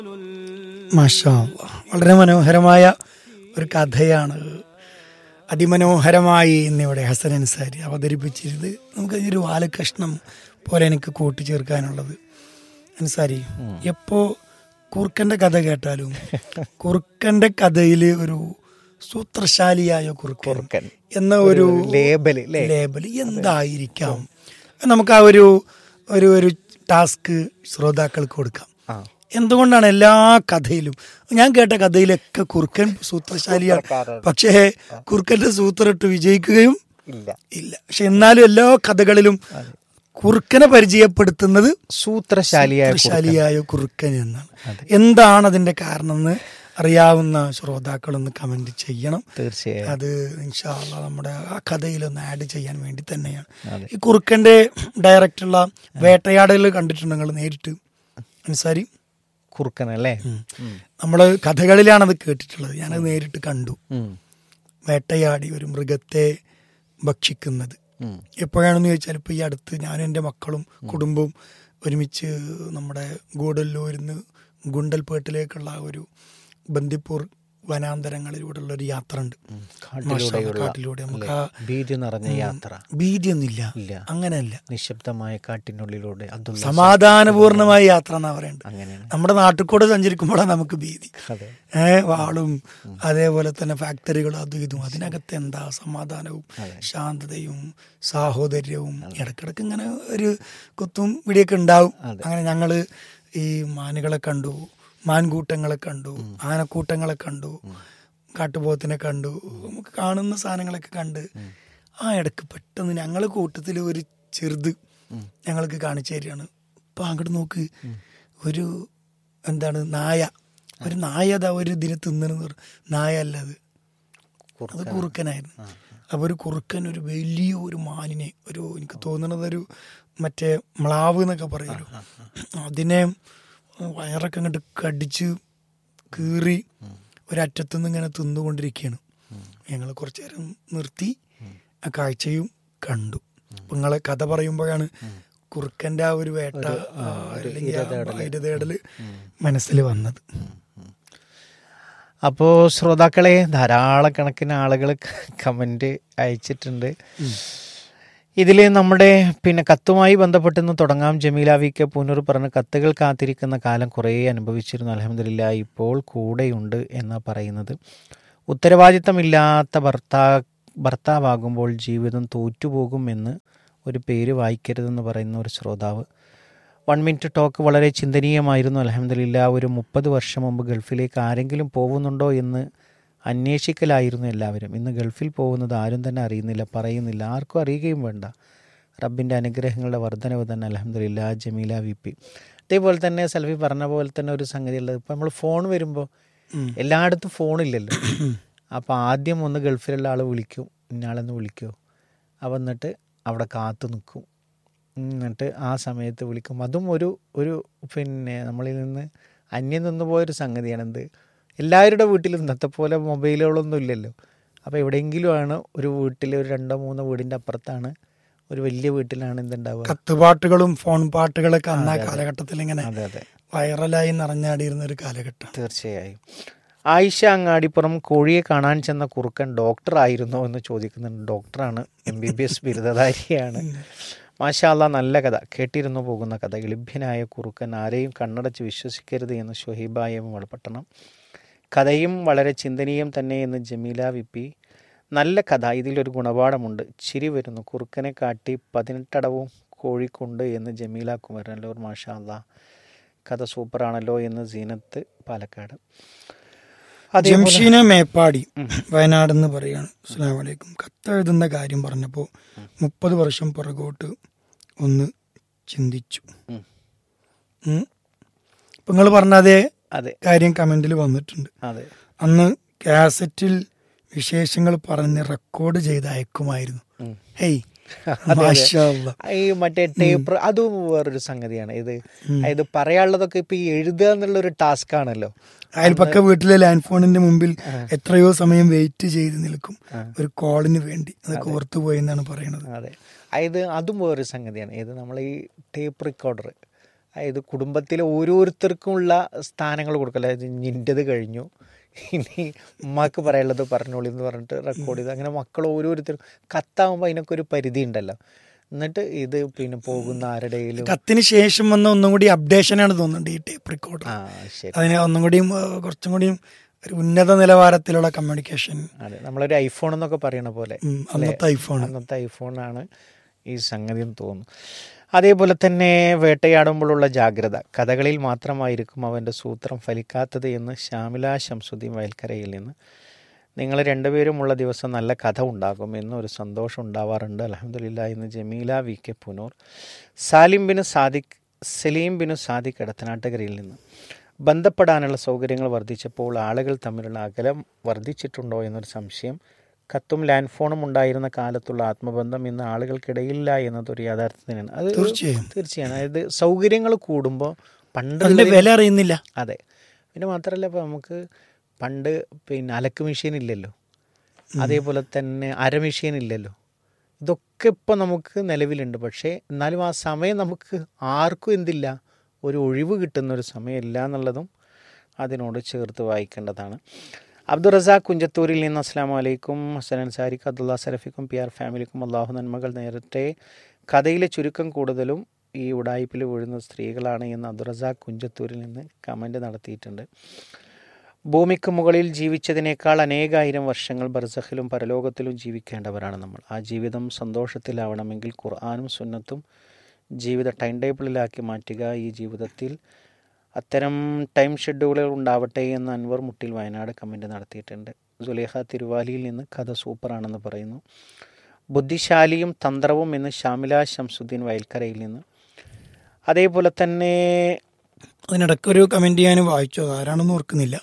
മാഷാ അല്ലാ. വളരെ മനോഹരമായ ഒരു കഥയാണ് അതിമനോഹരമായി ഇന്നിവിടെ ഹസൻ അൻസാരി അവതരിപ്പിച്ചിരുന്നത് നമുക്ക് ഒരു വാലകഷ്ണം പോലെ എനിക്ക് കൂട്ടിച്ചേർക്കാനുള്ളത് അൻസാരി എപ്പോ കുറുക്കന്റെ കഥ കേട്ടാലും കുറുക്കന്റെ കഥയിൽ ഒരു സൂത്രശാലിയായ കുറുക്കൻ കുറുക്കൻ. എന്ന ഒരു ലേബല് ല്ലേ? ലേബൽ എന്തായിരിക്കാം നമുക്ക് ആ ഒരു ഒരു ഒരു ടാസ്ക് ശ്രോതാക്കൾക്ക് കൊടുക്കാം ആ. എന്തുകൊണ്ടാണ് എല്ലാ കഥയിലും ഞാൻ കേട്ട കഥയിലൊക്കെ കുറുക്കൻ സൂത്രശാലിയാണ് സൂത്രക്കാരൻ. പക്ഷേ കുറുക്കന്റെ സൂത്രം ഇട്ട് വിജയിക്കുകയും ഇല്ല ഇല്ല പക്ഷെ എന്നാലും എല്ലാ കഥകളിലും കുറുക്കനെ പരിചയപ്പെടുത്തുന്നത് സൂത്രശാലിയായ കുറുക്കൻ. സൂത്രശാലിയായ കുറുക്കൻ എന്നാണ് എന്താണ് അതിന്റെ കാരണം എന്ന് അറിയാവുന്ന ശ്രോതാക്കളൊന്ന് കമന്റ് ചെയ്യണം തീർച്ചയായും അത് ഇൻഷാല്ല നമ്മുടെ ആ കഥയിലൊന്ന് ആഡ് ചെയ്യാൻ വേണ്ടി തന്നെയാണ് അതെ. ഈ കുറുക്കന്റെ ഡയറക്റ്റുള്ള വേട്ടയാടൽ കണ്ടിട്ടുണ്ട് നിങ്ങൾ നേരിട്ട് അൻസാരി കുറുക്കനല്ലേ നമ്മള് കഥകളിലാണ് അത് കേട്ടിട്ടുള്ളത് ഞാനത് നേരിട്ട് കണ്ടു ഉം. വേട്ടയാടി ഒരു മൃഗത്തെ ഭക്ഷിക്കുന്നത് ഉം. എപ്പോഴാണെന്ന് ചോദിച്ചാൽ ഇപ്പോൾ ഈ അടുത്ത് ഞാനും എൻ്റെ മക്കളും കുടുംബവും ഒരുമിച്ച് നമ്മുടെ ഗൂഡല്ലൂരിൽ നിന്ന് ഗുണ്ടൽപേട്ടിലേക്കുള്ള ഒരു ബന്ദിപ്പൂർ വനാന്തരങ്ങളിലൂടെയുള്ള ഒരു യാത്ര ഉണ്ട് കാട്ടിലൂടെയുള്ള കാട്ടിലൂടെ നമുക്ക് ആ ഭീതി നിറഞ്ഞ യാത്ര ഭീതിയൊന്നുമില്ല ഇല്ല. അങ്ങനെയല്ല നിശബ്ദമായ കാട്ടിനുള്ളിലൂടെ അതുള്ള സമാധാനപൂർണമായ യാത്ര എന്നാ പറയണ്ടത് അങ്ങനെയാണ് നമ്മുടെ നാട്ടിൽ കൂടെ സഞ്ചരിക്കുമ്പോഴാണ് നമുക്ക് ഭീതി അതെ ഏ വാളും അതേപോലെ തന്നെ ഫാക്ടറികളും അതും ഇതും അതിനകത്ത് എന്താ സമാധാനവും ശാന്തതയും സാഹോദര്യവും ഇടക്കിടക്ക് ഇങ്ങനെ ഒരു കുത്തും പിടിയൊക്കെ ഉണ്ടാവും അങ്ങനെ ഞങ്ങള് ഈ മാനുകളെ കണ്ടു മാൻകൂട്ടങ്ങളെ കണ്ടു ആനക്കൂട്ടങ്ങളെ കണ്ടു കാട്ടുപോത്തിനെ കണ്ടു നമുക്ക് കാണുന്ന സാധനങ്ങളൊക്കെ കണ്ട് ആ ഇടക്ക് പെട്ടെന്ന് ഞങ്ങളെ കൂട്ടത്തിൽ ഒരു ചെറുത് ഞങ്ങൾക്ക് കാണിച്ചു തരികയാണ് ഇപ്പൊ അങ്ങോട്ട് നോക്ക് ഒരു എന്താണ് നായ ഒരു നായ അതാ ഒരു ഇതിനെ തിന്നണെന്ന് പറഞ്ഞു നായ അല്ല അത് അത് കുറുക്കനായിരുന്നു അപ്പൊ ഒരു കുറുക്കൻ ഒരു വലിയ ഒരു മാനിനെ ഒരു എനിക്ക് തോന്നുന്നത് ഒരു മറ്റേ മ്ലാവ് എന്നൊക്കെ പറയുമല്ലോ അതിനെ വയറൊക്കെ അങ്ങോട്ട് കടിച്ച് കീറി ഒരറ്റത്തുനിന്ന് ഇങ്ങനെ തിന്നുകൊണ്ടിരിക്കുകയാണ് ഞങ്ങൾ കുറച്ചു നേരം നിർത്തി ആ കാഴ്ചയും കണ്ടു അപ്പൊ നിങ്ങളെ കഥ പറയുമ്പോഴാണ് കുറുക്കന്റെ ആ ഒരു വേട്ട ആ, അല്ലെങ്കിൽ ആ ഇരതേടല് മനസ്സിൽ വന്നത് അപ്പോൾ ശ്രോതാക്കളെ ധാരാളക്കണക്കിന് ആളുകൾ കമൻറ്റ് അയച്ചിട്ടുണ്ട് ഇതിൽ നമ്മുടെ പിന്നെ കത്തുമായി ബന്ധപ്പെട്ടെന്ന് തുടങ്ങാം ജമീല വി കെ പൂനൂർ പറഞ്ഞ കത്തുകൾ കാത്തിരിക്കുന്ന കാലം കുറേ അനുഭവിച്ചിരുന്നു അലഹമില്ല ഇപ്പോൾ കൂടെയുണ്ട് എന്ന് പറയുന്നത് ഉത്തരവാദിത്തമില്ലാത്ത ഭർത്താ ഭർത്താവാകുമ്പോൾ ജീവിതം തോറ്റുപോകുമെന്ന് ഒരു പേര് വായിക്കരുതെന്ന് പറയുന്ന ഒരു ശ്രോതാവ് വൺ മിനിറ്റ് ടോക്ക് വളരെ ചിന്തനീയമായിരുന്നു അലഹമില്ല ഒരു മുപ്പത് വർഷം മുമ്പ് ഗൾഫിലേക്ക് ആരെങ്കിലും പോകുന്നുണ്ടോ എന്ന് അന്വേഷിക്കലായിരുന്നു എല്ലാവരും ഇന്ന് ഗൾഫിൽ പോകുന്നത് ആരും തന്നെ അറിയുന്നില്ല പറയുന്നില്ല ആർക്കും അറിയുകയും വേണ്ട റബ്ബിൻ്റെ അനുഗ്രഹങ്ങളുടെ വർധനവ് തന്നെ അലഹമില്ല ജമീല വി പി അതേപോലെ തന്നെ സെൽഫി പറഞ്ഞ പോലെ തന്നെ ഒരു സംഗതി ഉള്ളത് ഇപ്പം നമ്മൾ ഫോൺ വരുമ്പോൾ എല്ലായിടത്തും ഫോണില്ലല്ലോ അപ്പോൾ ആദ്യം ഒന്ന് ഗൾഫിലുള്ള ആൾ വിളിക്കും ഇന്നാളെന്ന് വിളിക്കുമോ അപ്പം എന്നിട്ട് അവിടെ കാത്തു നിൽക്കും എന്നിട്ട് ആ സമയത്ത് വിളിക്കും അതും ഒരു ഒരു പിന്നെ നമ്മളിൽ നിന്ന് അന്യം നിന്ന് പോയൊരു സംഗതിയാണ് എന്ത് എല്ലാവരുടെ വീട്ടിലും ഇന്നത്തെ പോലെ മൊബൈലുകളൊന്നും ഇല്ലല്ലോ അപ്പോൾ എവിടെയെങ്കിലും ആണ് ഒരു വീട്ടിൽ ഒരു രണ്ടോ മൂന്നോ വീടിൻ്റെ അപ്പുറത്താണ് ഒരു വലിയ വീട്ടിലാണ് എന്തുണ്ടാവുക കത്തുപാട്ടുകളും ഫോൺ പാട്ടുകളൊക്കെ അന്ന് ആ കാലഘട്ടത്തിൽ ഇങ്ങനെ അതെ അതെ വൈറലായി നിറഞ്ഞാടിയിരുന്ന ഒരു കാലഘട്ടം തീർച്ചയായും ആയിഷ അങ്ങാടിപ്പുറം കോഴിയെ കാണാൻ ചെന്ന കുറുക്കൻ ഡോക്ടർ ആയിരുന്നോ എന്ന് ചോദിക്കുന്നുണ്ട് ഡോക്ടറാണ് എം ബി ബി എസ് ബിരുദധാരിയാണ് മാഷാല്ല നല്ല കഥ കേട്ടിരുന്നു പോകുന്ന കഥ എളിഭ്യനായ കുറുക്കൻ ആരെയും കണ്ണടച്ച് വിശ്വസിക്കരുത് എന്ന് ഷൊഹീബായ വളപട്ടണം കഥയും വളരെ ചിന്തനീയം തന്നെ എന്ന് ജമീല വിപ്പി നല്ല കഥ ഇതിലൊരു ഗുണപാഠമുണ്ട് ചിരി വരുന്നു കുറുക്കനെ കാട്ടി പതിനെട്ടടവും കോഴിക്കൊണ്ട് എന്ന് ജമീല കുമരനല്ലൂർ മാഷാ അല്ലാ കഥ സൂപ്പറാണല്ലോ എന്ന് സീനത്ത് പാലക്കാട് ജംഷീന മേപ്പാടി വയനാട് എന്ന് പറയാണ് അസ്സാം വലൈക്കും കത്തെഴുതുന്ന കാര്യം പറഞ്ഞപ്പോൾ മുപ്പത് വർഷം പുറകോട്ട് ഒന്ന് ചിന്തിച്ചു ഉം. ഉം. ഇപ്പൊ നിങ്ങൾ പറഞ്ഞ അതേ അതെ കാര്യം കമന്റിൽ വന്നിട്ടുണ്ട് അതെ അന്ന് കാസറ്റിൽ വിശേഷങ്ങൾ പറഞ്ഞ് റെക്കോർഡ് ചെയ്ത് അയക്കുമായിരുന്നു ഉം. ഹേയ് അതെ. മാഷാ അല്ലാ. ഈ മറ്റേ ടേപ്പ് അതും വേറൊരു സംഗതിയാണ് ഇത് ഇത് പറയാനുള്ളതൊക്കെ ഇപ്പൊ ഈ എഴുതുക എന്നുള്ള ഒരു ടാസ്ക് ആണല്ലോ അയൽപ്പക്ക വീട്ടിലെ ലാൻഡ് ഫോണിന്റെ മുമ്പിൽ എത്രയോ സമയം വെയിറ്റ് ചെയ്ത് നിൽക്കും ഒരു കോളിന് വേണ്ടി അതൊക്കെ ഓർത്തുപോയി എന്നാണ് പറയണത് അതെ അതായത് അതും വേറൊരു സംഗതിയാണ് ഇത് നമ്മൾ ഈ ടേപ്പ് റെക്കോർഡർ അതായത് കുടുംബത്തിലെ ഓരോരുത്തർക്കുമുള്ള സ്ഥാനങ്ങൾ കൊടുക്കല അതായത് നിൻ്റെത് കഴിഞ്ഞു ഇനി ഉമ്മാക്ക് പറയാനുള്ളത് പറഞ്ഞോളി എന്ന് പറഞ്ഞിട്ട് റെക്കോർഡ് ചെയ്ത് അങ്ങനെ മക്കൾ ഓരോരുത്തരും കത്താകുമ്പോൾ അതിനൊക്കെ ഒരു പരിധി ഉണ്ടല്ലോ എന്നിട്ട് ഇത് പിന്നെ പോകുന്ന ആരുടെയിലും കത്തിന് ശേഷം വന്ന ഒന്നും കൂടി അപ്ഡേഷനാണ് തോന്നുന്നുണ്ട് ഈ ടേപ്പ് റെക്കോർഡർ ആ ശരി അതിന് ഒന്നും കൂടിയും ആ, കുറച്ചും കൂടിയും ഒരു ഉന്നത നിലവാരത്തിലുള്ള കമ്മ്യൂണിക്കേഷൻ അതെ നമ്മളൊരു ഐഫോൺ എന്നൊക്കെ പറയണ പോലെ അന്നത്തെ ഐഫോൺ അന്നത്തെ ഐഫോണാണ് ഈ സംഗതി എന്ന് തോന്നുന്നു അതേപോലെ തന്നെ വേട്ടയാടുമ്പോഴുള്ള ജാഗ്രത കഥകളിൽ മാത്രമായിരിക്കും അവൻ്റെ സൂത്രം ഫലിക്കാത്തത് എന്ന് ശ്യാമില ശംസുദ്ദീൻ വയൽക്കരയിൽ നിന്ന് നിങ്ങൾ രണ്ടുപേരുമുള്ള ദിവസം നല്ല കഥ ഉണ്ടാകും എന്നൊരു സന്തോഷം ഉണ്ടാവാറുണ്ട് അലഹമില്ല എന്ന് ജമീല വി കെ പുനൂർ സാലിം ബിന് സാദിഖ് സലീം ബിനു സാദിഖ് എടത്തനാട്ടുകരയിൽ നിന്ന് ബന്ധപ്പെടാനുള്ള സൗകര്യങ്ങൾ വർദ്ധിച്ചപ്പോൾ ആളുകൾ തമ്മിലുള്ള അകലം വർദ്ധിച്ചിട്ടുണ്ടോ എന്നൊരു സംശയം കത്തും ലാൻഡ് ഫോണും ഉണ്ടായിരുന്ന കാലത്തുള്ള ആത്മബന്ധം ഇന്ന് ആളുകൾക്കിടയില്ല എന്നതൊരു യാഥാർത്ഥ്യമാണ് അത് തീർച്ചയായും. തീർച്ചയാണ് അതായത് സൗകര്യങ്ങൾ കൂടുമ്പോൾ പണ്ട് അതിന്റെ വില അറിയുന്നില്ല അതെ പിന്നെ മാത്രമല്ല ഇപ്പോൾ നമുക്ക് പണ്ട് പിന്നെ അലക്ക് മെഷീൻ ഇല്ലല്ലോ അതേപോലെ തന്നെ അര മെഷീൻ ഇല്ലല്ലോ ഇതൊക്കെ ഇപ്പോൾ നമുക്ക് നിലവിലുണ്ട് പക്ഷേ എന്നാലും ആ സമയം നമുക്ക് ആർക്കും എന്തില്ല ഒരു ഒഴിവ് കിട്ടുന്ന ഒരു സമയമില്ല എന്നുള്ളതും അതിനോട് ചേർത്ത് വായിക്കേണ്ടതാണ് അബ്ദുൾ റസാഖ് കുഞ്ചത്തൂരിൽ നിന്ന് അസ്സാം വലൈക്കും ഹസൻ അൻസാരിക്ക് അബ്ദുള്ള സരഫിക്കും പി ആർ ഫാമിലിക്കും അള്ളാഹു നന്മകൾ നേരത്തെ കഥയിലെ ചുരുക്കം കൂടുതലും ഈ ഉടായ്പിൽ വീഴുന്ന സ്ത്രീകളാണ് എന്ന് അബ്ദുൾ റസാഖ് കുഞ്ചത്തൂരിൽ നിന്ന് കമൻ്റ് നടത്തിയിട്ടുണ്ട് ഭൂമിക്ക് മുകളിൽ ജീവിച്ചതിനേക്കാൾ അനേകായിരം വർഷങ്ങൾ ബർസഖിലും പരലോകത്തിലും ജീവിക്കേണ്ടവരാണ് നമ്മൾ ആ ജീവിതം സന്തോഷത്തിലാവണമെങ്കിൽ ഖുർആാനും സുന്നത്തും ജീവിത ടൈം ടേബിളിലാക്കി മാറ്റുക ഈ ജീവിതത്തിൽ അത്തരം ടൈം ഷെഡ്യൂളുകൾ ഉണ്ടാവട്ടെ എന്ന് അൻവർ മുട്ടിൽ വയനാട് കമൻ്റ് നടത്തിയിട്ടുണ്ട് സുലേഖ തിരുവാലിയിൽ നിന്ന് കഥ സൂപ്പറാണെന്ന് പറയുന്നു ബുദ്ധിശാലിയും തന്ത്രവും എന്ന് ഷാമില ശംസുദ്ദീൻ വയൽക്കരയിൽ നിന്ന് അതേപോലെ തന്നെ അതിനിടയ്ക്ക് ഒരു കമന്റ് ഞാൻ വായിച്ചു അത് ആരാണെന്ന് ഓർക്കുന്നില്ല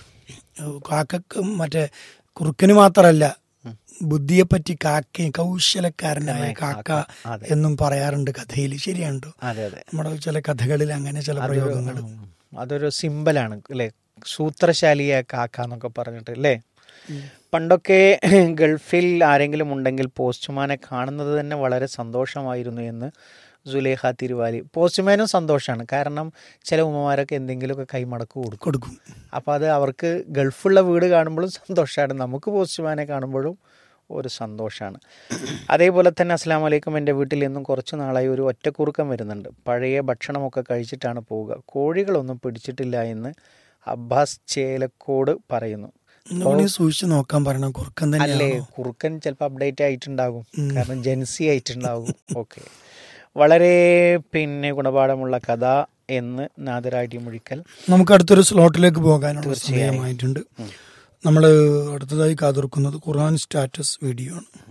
കാക്കക്ക് മറ്റേ കുറുക്കന് മാത്രമല്ല ബുദ്ധിയെ പറ്റി കാക്ക കൗശലക്കാരനായ കാക്ക അതെ. എന്നും പറയാറുണ്ട് കഥയിൽ ശരിയാണ് ട്ടോ. അതെ അതെ നമ്മുടെ ചില കഥകളിൽ അങ്ങനെ ചില പ്രയോഗങ്ങൾ ഉം. അതൊരു സിമ്പലാണ് അല്ലേ സൂത്രശാലിയ കാക്ക എന്നൊക്കെ പറഞ്ഞിട്ട് അല്ലേ പണ്ടൊക്കെ ഗൾഫിൽ ആരെങ്കിലും ഉണ്ടെങ്കിൽ പോസ്റ്റ്മാനെ കാണുന്നത് തന്നെ വളരെ സന്തോഷമായിരുന്നു എന്ന് സുലേഖ തിരുവാലി പോസ്റ്റ്മാനും സന്തോഷമാണ് കാരണം ചില ഉമ്മമാരൊക്കെ എന്തെങ്കിലുമൊക്കെ കൈമടക്ക് കൊടുക്കും കൊടുക്കും അപ്പോൾ അത് അവർക്ക് ഗൾഫുള്ള വീട് കാണുമ്പോഴും സന്തോഷമാണ് നമുക്ക് പോസ്റ്റ്മാനെ കാണുമ്പോഴും ഒരു സന്തോഷമാണ് അതേപോലെ തന്നെ അസ്സാം വലൈക്കും എൻ്റെ വീട്ടിൽ നിന്നും കുറച്ച് നാളായി ഒരു ഒറ്റക്കുറുക്കം വരുന്നുണ്ട് പഴയ ഭക്ഷണമൊക്കെ കഴിച്ചിട്ടാണ് പോവുക കോഴികളൊന്നും പിടിച്ചിട്ടില്ല എന്ന് അബ്ബാസ് ചേലക്കോട് പറയുന്നു ഒന്നുകൂടി സൂക്ഷിച്ച് നോക്കാൻ പറയണം കുറുക്കൻ അല്ലേ തന്നെയാണോ കുറുക്കൻ ചിലപ്പോൾ അപ്ഡേറ്റ് ആയിട്ടുണ്ടാകും കാരണം ജെൻസി ആയിട്ടുണ്ടാകും ഓക്കെ വളരെ പിന്നെ ഗുണപാഠമുള്ള കഥ എന്ന് നാദരാടി മുഴിക്കൽ നമുക്ക് അടുത്തൊരു സ്ലോട്ടിലേക്ക് പോകാനുള്ള സമയമായിട്ടുണ്ട് നമ്മൾ അടുത്തതായി കാതോർക്കുന്നത് ഖുർആൻ സ്റ്റാറ്റസ് വീഡിയോ ആണ്